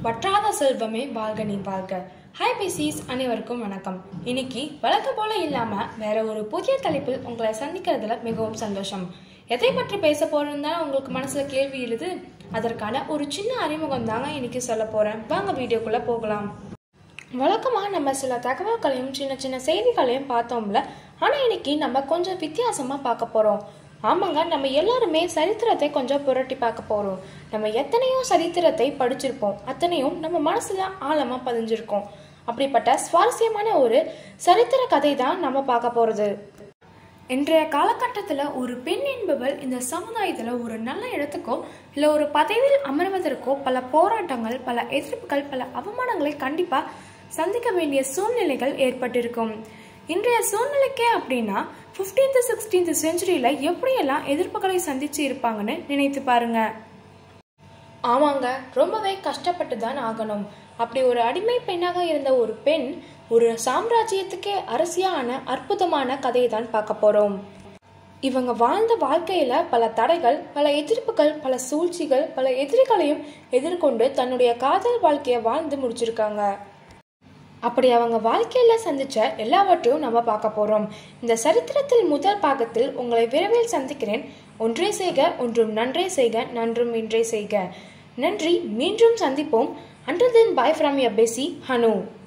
வற்றாத செல்வமே வாழ்க நீ வாழ்க ஹாய் பிசிஸ் அனைவருக்கும் வணக்கம் இன்னைக்கு வழக்கம் போல இல்லாம வேற ஒரு புதிய தலைப்பில் உங்களை சந்திக்கிறதுல மிகவும் சந்தோஷம் எதை பற்றி பேச போறோம்னு தான் உங்களுக்கு மனசுல கேள்வி எழுது அதற்கான ஒரு சின்ன அறிமுகம் தாங்க இன்னைக்கு சொல்ல போறேன் வாங்க வீடியோக்குள்ள போகலாம் வழக்கமாக நம்ம சில தகவல்களையும் சின்ன சின்ன செய்திகளையும் பார்த்தோம்ல ஆனால் இன்னைக்கு நம்ம கொஞ்சம் வித்தியாசமாக பார்க்க போகிறோம் ஆமாங்க நம்ம எல்லாருமே சரித்திரத்தை கொஞ்சம் புரட்டி பார்க்க போகிறோம் நம்ம எத்தனையோ சரித்திரத்தை படிச்சிருப்போம் அத்தனையும் நம்ம மனசில் ஆழமாக பதிஞ்சிருக்கோம் அப்படிப்பட்ட சுவாரஸ்யமான ஒரு சரித்திர கதை தான் நம்ம பார்க்க போகிறது இன்றைய காலகட்டத்தில் ஒரு பெண் என்பவள் இந்த சமுதாயத்தில் ஒரு நல்ல இடத்துக்கோ இல்லை ஒரு பதவியில் அமர்வதற்கோ பல போராட்டங்கள் பல எதிர்ப்புகள் பல அவமானங்களை கண்டிப்பாக சந்திக்க வேண்டிய சூழ்நிலைகள் ஏற்பட்டிருக்கும் இன்றைய சூழ்நிலைக்கே அப்படின்னா ஃபிஃப்டீன்த் சிக்ஸ்டீன்த் செஞ்சுரியில் எப்படியெல்லாம் எதிர்ப்புகளை சந்திச்சு இருப்பாங்கன்னு நினைத்து பாருங்க ஆமாங்க ரொம்பவே கஷ்டப்பட்டு தான் ஆகணும் அப்படி ஒரு அடிமை பெண்ணாக இருந்த ஒரு பெண் ஒரு சாம்ராஜ்யத்துக்கே அரசியான அற்புதமான கதையை தான் பார்க்க போறோம் இவங்க வாழ்ந்த வாழ்க்கையில பல தடைகள் பல எதிர்ப்புகள் பல சூழ்ச்சிகள் பல எதிரிகளையும் எதிர்கொண்டு தன்னுடைய காதல் வாழ்க்கையை வாழ்ந்து முடிச்சிருக்காங்க அப்படி அவங்க வாழ்க்கையில சந்திச்ச எல்லாவற்றையும் நம்ம பார்க்க போறோம் இந்த சரித்திரத்தில் முதல் பாகத்தில் உங்களை விரைவில் சந்திக்கிறேன் ஒன்றே செய்க ஒன்றும் நன்றே செய்க நன்றும் இன்றே செய்க நன்றி மீண்டும் சந்திப்போம் அண்டர் தென் பாய் ஃப்ரம் யர் பெசி ஹனு